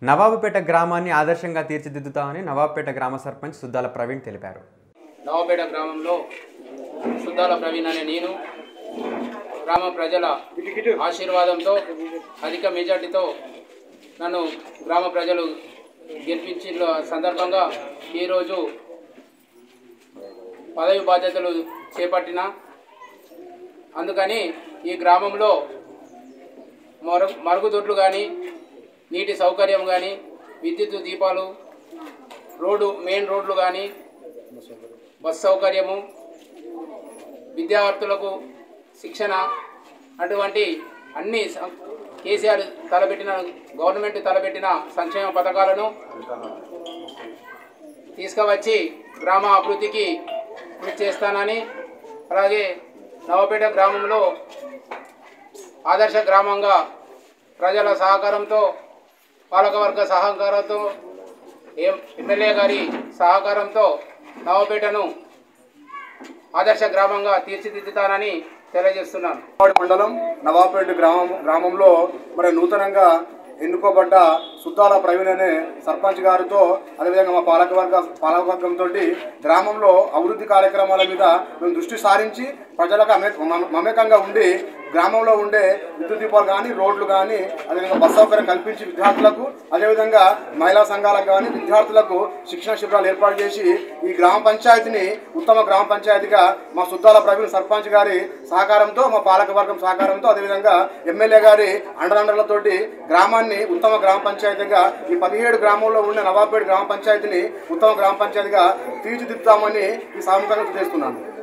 నవాబుపేట గ్రామాన్ని ఆదర్శంగా తీర్చిదిద్దుతామని నవాబుపేట గ్రామ సర్పంచ్ సుద్దాల ప్రవీణ్ తెలిపారు నవపేట గ్రామంలో సుద్దాల ప్రవీణ్ అనే నేను గ్రామ ప్రజల ఆశీర్వాదంతో అధిక మెజార్టీతో నన్ను గ్రామ ప్రజలు గెలిపించిన సందర్భంగా ఈరోజు పదవి బాధ్యతలు చేపట్టిన అందుకని ఈ గ్రామంలో మరు మరుగుదొడ్లు కానీ నీటి సౌకర్యం కానీ విద్యుత్ దీపాలు రోడ్డు మెయిన్ రోడ్లు కానీ బస్ సౌకర్యము విద్యార్థులకు శిక్షణ అటువంటి అన్ని సం- కేసీఆర్ తలపెట్టిన గవర్నమెంట్ తలపెట్టిన సంక్షేమ పథకాలను తీసుకువచ్చి గ్రామ అభివృద్ధికి కృషి చేస్తానని అలాగే నవపేట గ్రామంలో ఆదర్శ గ్రామంగా ప్రజల సహకారంతో పాలకవర్గ సహకారంతో ఎం ఎమ్మెల్యే గారి సహకారంతో నవపేటను ఆదర్శ గ్రామంగా తీర్చిదిద్దుతానని తెలియజేస్తున్నాను నవాపేట మండలం నవాపేట గ్రామం గ్రామంలో మరి నూతనంగా ఎన్నుకోబడ్డ సుద్దాల ప్రవీణ్ అనే సర్పంచ్ గారితో అదేవిధంగా మా పాలకవర్గ పాలకవర్గంతో గ్రామంలో అభివృద్ధి కార్యక్రమాల మీద మేము దృష్టి సారించి ప్రజలకు అమే మమ- మమేకంగా ఉండి గ్రామంలో ఉండే విద్యుత్ దీపాలు కానీ రోడ్లు కానీ అదేవిధంగా బస్ సౌకర్యం కల్పించి విద్యార్థులకు అదేవిధంగా మహిళా సంఘాలకు కానీ విద్యార్థులకు శిక్షణ శిబిరాలు ఏర్పాటు చేసి ఈ గ్రామ పంచాయతీని ఉత్తమ గ్రామ పంచాయతీగా మా సుద్దాల ప్రవీణ్ సర్పంచ్ గారి సహకారంతో మా పాలకవర్గం సహకారంతో అదేవిధంగా ఎమ్మెల్యే గారి అండదండలతోటి గ్రామాన్ని ఉత్తమ గ్రామ పంచాయతీగా ఈ పదిహేడు గ్రామంలో ఉన్న నవాబేడ్ గ్రామ పంచాయతీని ఉత్తమ గ్రామ పంచాయతీగా తీర్చిదిద్దామని ఈ సాముఖంగా చేస్తున్నాను